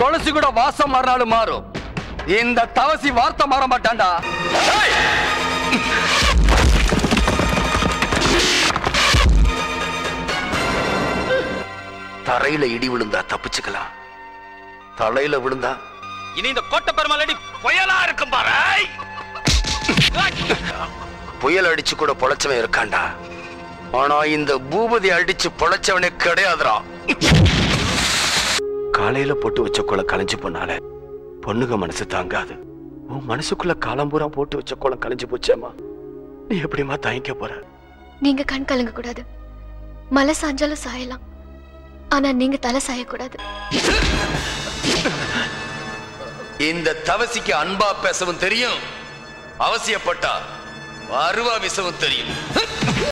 துளசி கூட வாசம் மாறினாலும் மாறும் இந்த தவசி வார்த்தை மாற மாட்டான்டா ஏய்! தரையில இடி விழுந்தா தப்பிச்சுக்கலாம் தலையில விழுந்தா இனி இந்த கோட்டை பெருமாளடி புயலா இருக்கும் பாரு புயல் அடிச்சு கூட பொழைச்சவன் இருக்கான்டா ஆனா இந்த பூபதி அடிச்சு பொழைச்சவனே கிடையாதுடா காலையில போட்டு வச்ச குளம் கலைஞ்சு போனால பொண்ணுங்க மனசு தாங்காது உன் மனசுக்குள்ள காலம்பூரா போட்டு வச்ச குளம் கலைஞ்சு போச்சேம்மா நீ எப்படிம்மா தயங்க போற நீங்க கண் கலங்க கூடாது மலை சாஞ்சாலும் சாயலாம் ஆனா நீங்க தலை சாயக்கூடாது இந்த தவசிக்கு அன்பா பேசவும் தெரியும் அவசியப்பட்டா அருவா விசவும் தெரியும்